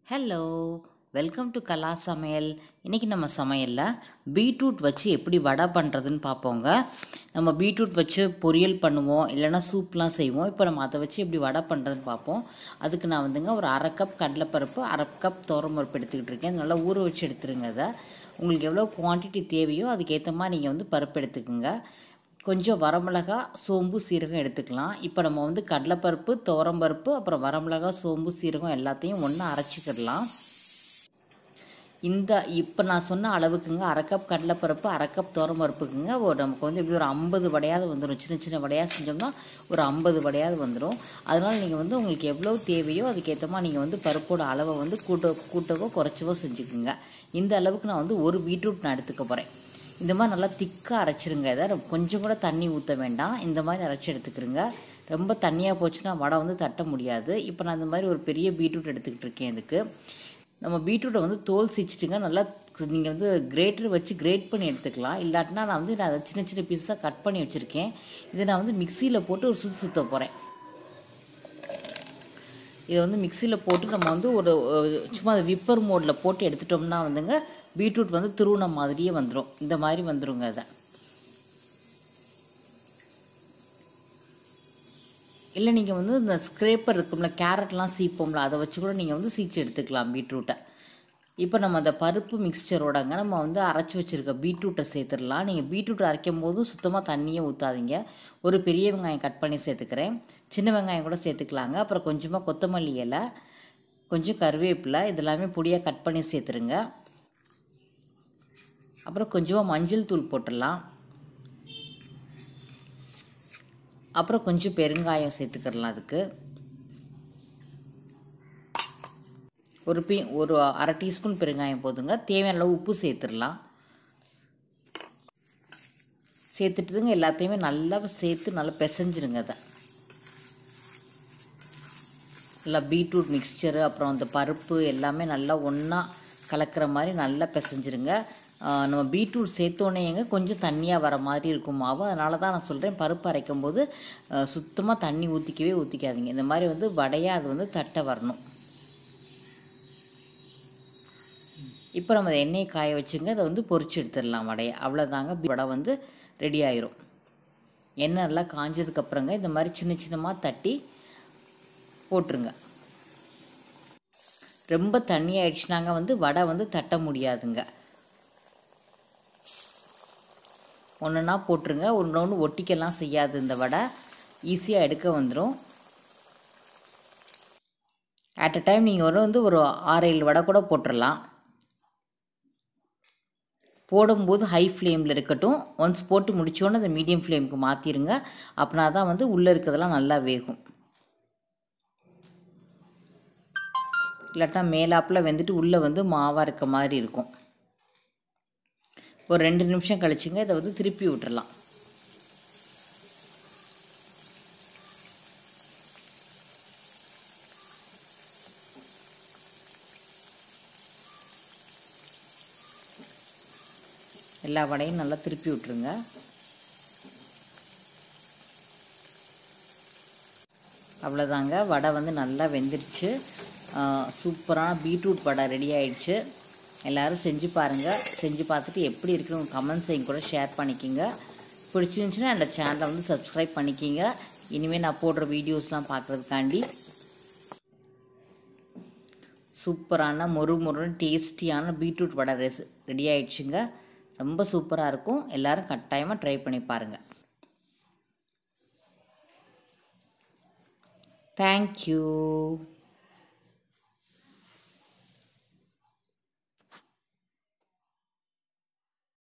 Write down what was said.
hello welcome to கலா சமையல் இன்றைக்கி நம்ம சமையலில் பீட்ரூட் வச்சு எப்படி வடை பண்ணுறதுன்னு பார்ப்போங்க நம்ம பீட்ரூட் வச்சு பொரியல் பண்ணுவோம் இல்லைன்னா சூப்லாம் செய்வோம் இப்போ நம்ம அதை வச்சு எப்படி வடை பண்ணுறதுன்னு பார்ப்போம் அதுக்கு நான் வந்துங்க ஒரு அரை கப் கடலைப்பருப்பு அரை கப் பருப்பு எடுத்துக்கிட்டு இருக்கேன் நல்லா ஊற வச்சு எடுத்துருங்க அதை உங்களுக்கு எவ்வளோ குவான்டிட்டி தேவையோ அதுக்கேற்ற மாதிரி நீங்கள் வந்து பருப்பு எடுத்துக்கோங்க கொஞ்சம் வரமிளகா சோம்பு சீரகம் எடுத்துக்கலாம் இப்போ நம்ம வந்து கடலைப்பருப்பு துவரம்பருப்பு அப்புறம் வரமிளகா சோம்பு சீரகம் எல்லாத்தையும் ஒன்றா அரைச்சிக்கிடலாம் இந்த இப்போ நான் சொன்ன அளவுக்குங்க அரை கப் கடலைப்பருப்பு அரை கப் துவரம்பருப்புக்குங்க ஒரு நமக்கு வந்து எப்படி ஒரு ஐம்பது வடையாவது வந்துடும் சின்ன சின்ன வடையாக செஞ்சோம்னா ஒரு ஐம்பது வடையாவது வந்துடும் அதனால் நீங்கள் வந்து உங்களுக்கு எவ்வளோ தேவையோ அதுக்கேற்ற மாதிரி நீங்கள் வந்து பருப்போட அளவை வந்து கூட்ட கூட்டவோ குறைச்சவோ செஞ்சுக்குங்க இந்த அளவுக்கு நான் வந்து ஒரு பீட்ரூட் நான் எடுத்துக்க போகிறேன் இந்த மாதிரி நல்லா திக்காக அரைச்சிருங்க இதை கொஞ்சம் கூட தண்ணி ஊற்ற வேண்டாம் இந்த மாதிரி அரைச்சி எடுத்துக்கிறங்க ரொம்ப தண்ணியாக போச்சுன்னா வடை வந்து தட்ட முடியாது இப்போ நான் இந்த மாதிரி ஒரு பெரிய பீட்ரூட் எடுத்துக்கிட்டு இருக்கேன் இதுக்கு நம்ம பீட்ரூட்டை வந்து தோல் சீச்சிட்டுங்க நல்லா நீங்கள் வந்து கிரேட்டர் வச்சு கிரேட் பண்ணி எடுத்துக்கலாம் இல்லாட்டினா நான் வந்து நான் அதை சின்ன சின்ன பீஸாக கட் பண்ணி வச்சுருக்கேன் இதை நான் வந்து மிக்சியில் போட்டு ஒரு சுற்றி சுற்ற போகிறேன் இதை வந்து மிக்சியில் போட்டு நம்ம வந்து ஒரு சும்மா விப்பர் மோடில் போட்டு எடுத்துட்டோம்னா வந்துங்க பீட்ரூட் வந்து துருவன மாதிரியே வந்துடும் இந்த மாதிரி வந்துருங்க அதை இல்லை நீங்கள் வந்து இந்த ஸ்க்ரேப்பர் இருக்கும்ல கேரட்லாம் சீப்போம்ல அதை வச்சு கூட நீங்கள் வந்து சீச்சு எடுத்துக்கலாம் பீட்ரூட்டை இப்போ நம்ம அந்த பருப்பு மிக்சரோடங்க நம்ம வந்து அரைச்சி வச்சுருக்க பீட்ரூட்டை சேர்த்துடலாம் நீங்கள் பீட்ரூட் அரைக்கும் போது சுத்தமாக தண்ணியே ஊற்றாதீங்க ஒரு பெரிய வெங்காயம் கட் பண்ணி சேர்த்துக்கிறேன் சின்ன வெங்காயம் கூட சேர்த்துக்கலாங்க அப்புறம் கொஞ்சமாக கொத்தமல்லி இலை கொஞ்சம் கருவேப்பிலை இதெல்லாமே பொடியாக கட் பண்ணி சேர்த்துருங்க அப்புறம் கொஞ்சமாக மஞ்சள் தூள் போட்டுடலாம் அப்புறம் கொஞ்சம் பெருங்காயம் சேர்த்துக்கிடலாம் அதுக்கு ஒரு பீ ஒரு அரை டீஸ்பூன் பெருங்காயம் போதுங்க தேவையான அளவு உப்பு சேர்த்துடலாம் சேர்த்துட்டுதுங்க எல்லாத்தையுமே நல்லா சேர்த்து நல்லா பிசைஞ்சிருங்க அதை நல்லா பீட்ரூட் மிக்சரு அப்புறம் அந்த பருப்பு எல்லாமே நல்லா ஒன்றா கலக்கிற மாதிரி நல்லா பிசைஞ்சிருங்க நம்ம பீட்ரூட் சேர்த்தோன்னேங்க கொஞ்சம் தண்ணியாக வர மாதிரி இருக்கும் மாவு அதனால தான் நான் சொல்கிறேன் பருப்பு அரைக்கும் போது சுத்தமாக தண்ணி ஊற்றிக்கவே ஊற்றிக்காதீங்க இந்த மாதிரி வந்து வடையாக அது வந்து தட்டை வரணும் இப்போ நம்ம எண்ணெயை காய வச்சுங்க அதை வந்து பொறிச்சு எடுத்துடலாம் வடையை அவ்வளோதாங்க வடை வந்து ரெடி ஆயிரும் எண்ணெய் நல்லா காஞ்சதுக்கப்புறங்க இந்த மாதிரி சின்ன சின்னமாக தட்டி போட்டுருங்க ரொம்ப தண்ணி ஆயிடுச்சுனாங்க வந்து வடை வந்து தட்ட முடியாதுங்க ஒன்றுனா போட்டுருங்க ஒன்று ஒன்று ஒட்டிக்கெல்லாம் செய்யாது இந்த வடை ஈஸியாக எடுக்க வந்துடும் அட் அ டைம் நீங்கள் ஒரு வந்து ஒரு ஆறு ஏழு வடை கூட போட்டுடலாம் போடும்போது ஹை ஃப்ளேமில் இருக்கட்டும் ஒன்ஸ் போட்டு முடித்தோன்னே அதை மீடியம் ஃப்ளேமுக்கு மாற்றிடுங்க அப்படின்னா தான் வந்து உள்ளே இருக்கிறதெல்லாம் நல்லா வேகும் இல்லாட்டா மேலாப்பில் வெந்துட்டு உள்ளே வந்து மாவாக இருக்க மாதிரி இருக்கும் ஒரு ரெண்டு நிமிஷம் கழிச்சுங்க இதை வந்து திருப்பி விட்டுறலாம் எல்லா வடையும் நல்லா திருப்பி விட்டுருங்க அவ்வளோதாங்க வடை வந்து நல்லா வெந்துருச்சு சூப்பரான பீட்ரூட் வடை ரெடி ஆயிடுச்சு எல்லோரும் செஞ்சு பாருங்கள் செஞ்சு பார்த்துட்டு எப்படி இருக்குன்னு கமெண்ட்ஸையும் கூட ஷேர் பண்ணிக்கிங்க பிடிச்சிருந்துச்சுன்னா அந்த சேனலை வந்து சப்ஸ்கிரைப் பண்ணிக்கிங்க இனிமேல் நான் போடுற வீடியோஸ்லாம் பார்க்குறதுக்காண்டி சூப்பரான மொறு மொறுன்னு டேஸ்டியான பீட்ரூட் வடை ரெஸ் ரெடி ஆயிடுச்சுங்க ரொம்ப சூப்பராக இருக்கும் எல்லோரும் கட்டாயமாக ட்ரை பண்ணி பாருங்கள் தேங்க்யூ